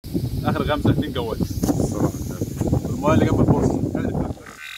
اخر غمزه اتنين جواز المايه اللي جنب البورصه كانت بتاعتك.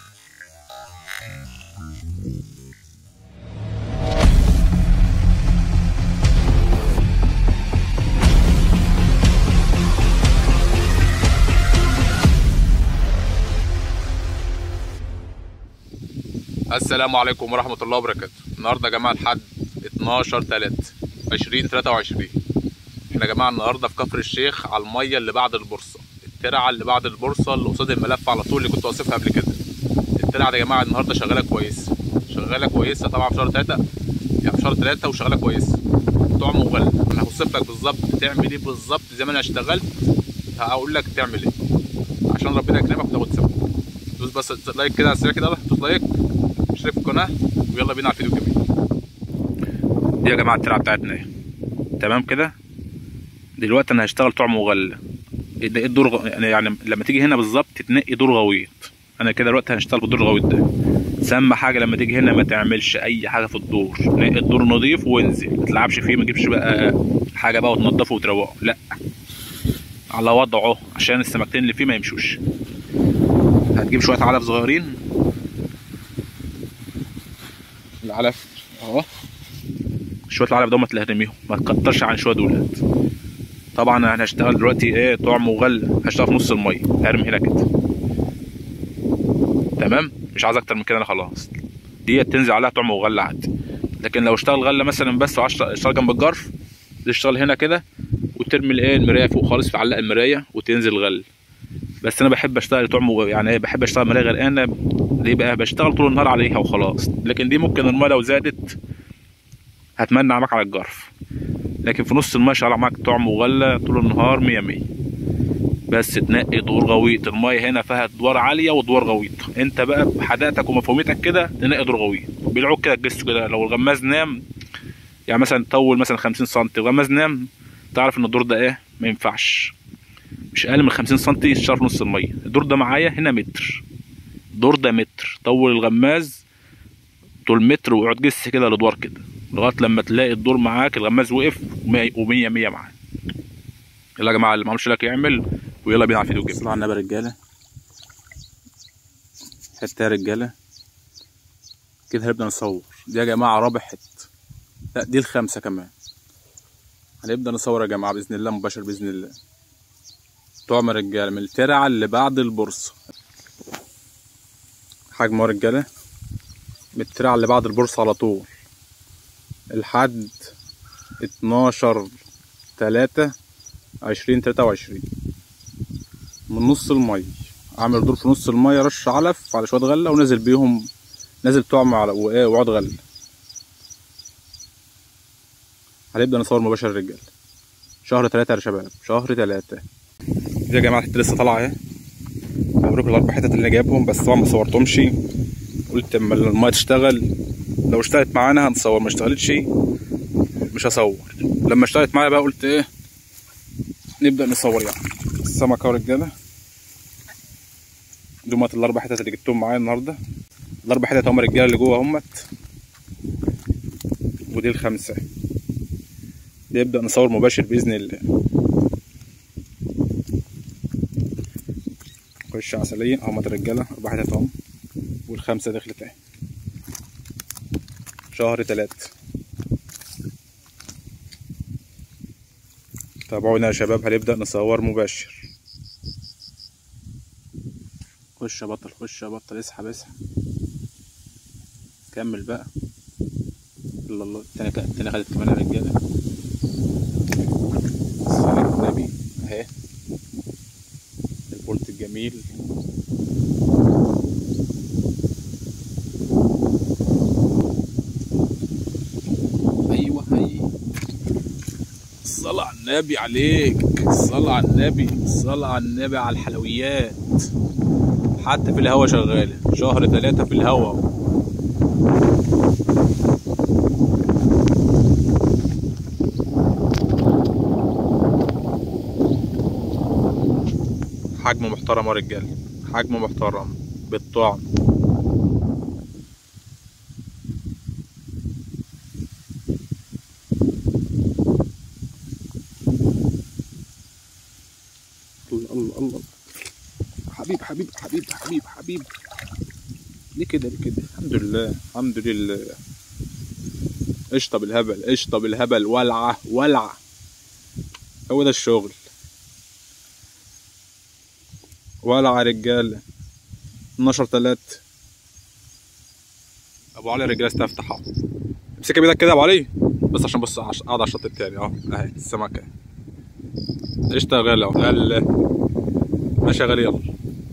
السلام عليكم ورحمة الله وبركاته النهاردة يا جماعة لحد 12 3 20 23 احنا يا جماعة النهاردة في كفر الشيخ على المية اللي بعد البورصة الترعة اللي بعد البورصة اللي قصاد الملف على طول اللي كنت واصفها قبل كده الترعة دي يا جماعة النهاردة شغالة كويس شغالة كويسة طبعا في شهر 3 يعني في شهر 3 وشغالة كويسة طعم مغلى انا هوصف لك بالظبط تعمل ايه بالظبط زي ما انا اشتغلت هقول لك تعمل ايه عشان ربنا يكرمك وتاخد ثواب دوس بس لايك كده على السريع كده يلا دوس لايك اشترك في القناه ويلا بينا على الفيديو الجميل دي يا جماعه الترعه بتاعتنا اهي تمام كده دلوقتي انا هشتغل طعم مغلى ده ايه الدور غ- يعني, يعني لما تيجي هنا بالظبط تنقي دور غويط انا كده دلوقتي هنشتغل بالدور الغويط ده سم حاجه لما تيجي هنا ما تعملش اي حاجه في الدور نقي الدور نظيف وانزل ما تلعبش فيه ما تجيبش بقى حاجه بقى وتنضفه وتروقه لا على وضعه عشان السمكتين اللي فيه ما يمشوش هتجيب شويه علف صغيرين العلف اهو شويه العلف دول ما تلهرميهم ما تكترش عن شويه دولت طبعا انا هشتغل دلوقتي ايه طعم مغلى هشتغل في نص الميه هرمي هنا كده تمام مش عايز اكتر من كده انا خلاص دي تنزل عليها طعم مغلى عادي لكن لو اشتغل غله مثلا بس وعشت- اشتغل جنب الجرف تشتغل هنا كده وترمي الايه المرايه فوق خالص تعلق المرايه وتنزل غل بس انا بحب اشتغل طعم مغ- يعني ايه بحب اشتغل مرايه غرقانه ليه بقى بشتغل طول النهار عليها وخلاص لكن دي ممكن الميه لو زادت هتمنع معاك على الجرف لكن في نص الميه شغال معاك طعم مغلى طول النهار مية مية بس تنقي دور غويط الميه هنا فيها ادوار عاليه وادوار غويطه انت بقى بحداقتك ومفهوميتك كده تنقي دور غويط بيلعوك كده تجس كده لو الغماز نام يعني مثلا طول مثلا 50 سم الغماز نام تعرف ان الدور ده ايه ما ينفعش مش اقل من 50 سم يشتغل في نص الميه الدور ده معايا هنا متر الدور ده متر طول الغماز طول متر واقعد جس كده الادوار كده لغايه لما تلاقي الدور معاك الغماز وقف و100 100 معاك يلا يا جماعه اللي ما عملش لك يعمل ويلا بينا على الفيديو الجاي صلوا على النبي يا رجاله حته يا رجاله كده هنبدا نصور دي يا جماعه رابع حته لا دي الخامسه كمان هنبدا نصور يا جماعه باذن الله مباشر باذن الله طعم رجاله من الترعه اللي بعد البورصه حجمه يا رجاله من الترعه اللي بعد البورصه على طول لحد اتناشر تلاتة عشرين تلاتة وعشرين من نص المية عامل دور في نص المية رش علف على شوية غلة ونازل بيهم نازل طعم على وايه وعود غلة هنبدأ نصور مباشر الرجال شهر تلاتة يا شباب شهر تلاتة دي يا جماعة الحتة لسه طالعة اهي هوريكم الأربع حتت اللي جايبهم بس طبعا ما صورتهمش قلت اما المية تشتغل لو اشتغلت معانا هنصور ما اشتغلتش مش هصور لما اشتغلت معايا بقى قلت ايه نبدأ نصور يعني السمكة يا رجالة دول الأربع حتت اللي جبتهم معايا النهاردة الأربع حتت هم الرجالة اللي جوه همت ودي الخمسة نبدأ نصور مباشر بإذن الله خش عسلية هم الرجالة أربع حتت هم والخمسة دخلت اهي شهر تلات تابعونا يا شباب هنبدأ نصور مباشر خش يا بطل خش يا بطل اسحب اسحب كمل بقى الله الله التانية التانية خدت كمان يا رجالة صلاة النبي اهي البولت الجميل ايوه هي الصلاة على النبي عليك الصلاة على النبي الصلاة على النبي على الحلويات حتى في الهوا شغالة شهر ثلاثة في الهوا حجم محترم يا رجاله حجم محترم بالطعم الله الله الله حبيب حبيب حبيب حبيب حبيب ليه كده ليه كده الحمد لله الحمد لله قشطه بالهبل قشطه بالهبل ولعه ولعه هو ده الشغل ولعه يا رجاله 12 3 ابو علي رجاله استفتح اهو امسكها بايدك كده يا ابو علي بس عشان بص عش- اقعد على الشط التاني اهو اهي السمكه قشطه يا غالي اهو غالي ماشي يا غالي يلا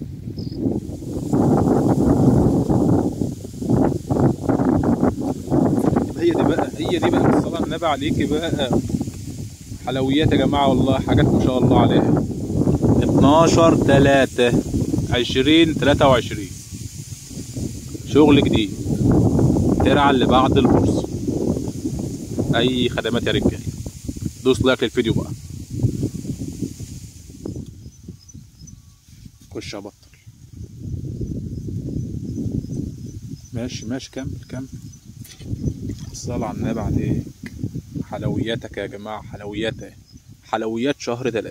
هي دي بقى هي دي بقى الصلاة على النبي عليكي بقى حلويات يا جماعة والله حاجات ما شاء الله عليها 12 3 20 23 شغل جديد ترعى اللي بعد البورصة أي خدمات يا رجال دوس لايك للفيديو بقى خش أبطل ماشي ماشي كمل كمل الصلاة على النبي عليك حلوياتك يا جماعة حلوياتك حلويات شهر تلات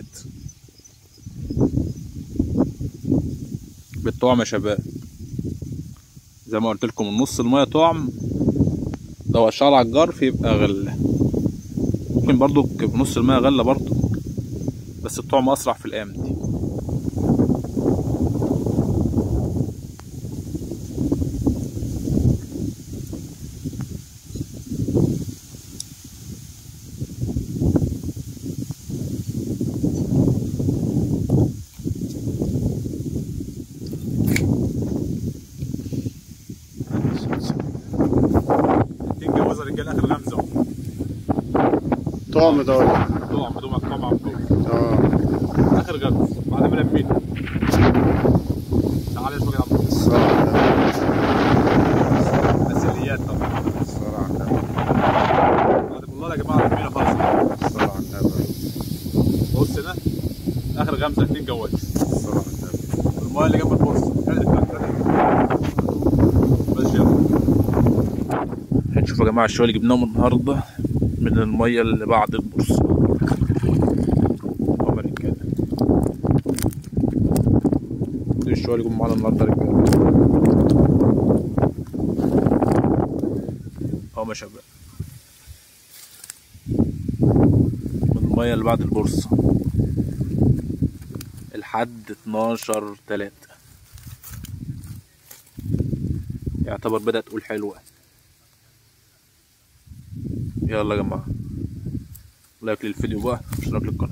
بالطعم يا شباب زي ما قلت لكم النص المية طعم لو اشتغل على الجرف يبقى غلة ممكن برضو بنص المية غلة برضو بس الطعم أسرع في الآمن تتجوز رجال آخر غمزة طعم ده ولا طعم دوما طعم عم اه آخر غمز بعد ما لميت تعالى اسمك يا عم الصلاة على النبي مسؤوليات طبعا الصلاة على النبي بعد والله يا جماعة ربنا خالص الصلاة على النبي بص هنا اخر غمزه اتنين جواز الصلاة على النبي المايه اللي جنب البورصه بس يلا هنشوف يا جماعه الشويه اللي جبناهم النهارده من الميه اللي بعد البورصه هم رجاله دي الشويه اللي جم معانا النهارده يا رجاله هم يا شباب من الميه اللي بعد البورصه لحد 12 3 يعتبر بدأت تقول حلوة يلا يا جماعة لايك للفيديو بقى اشتراك للقناة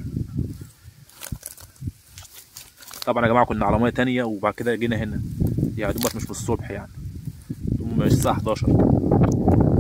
طبعا يا جماعة كنا على مية تانية وبعد كده جينا هنا يعني دوبك مش من الصبح يعني دوبك الساعة 11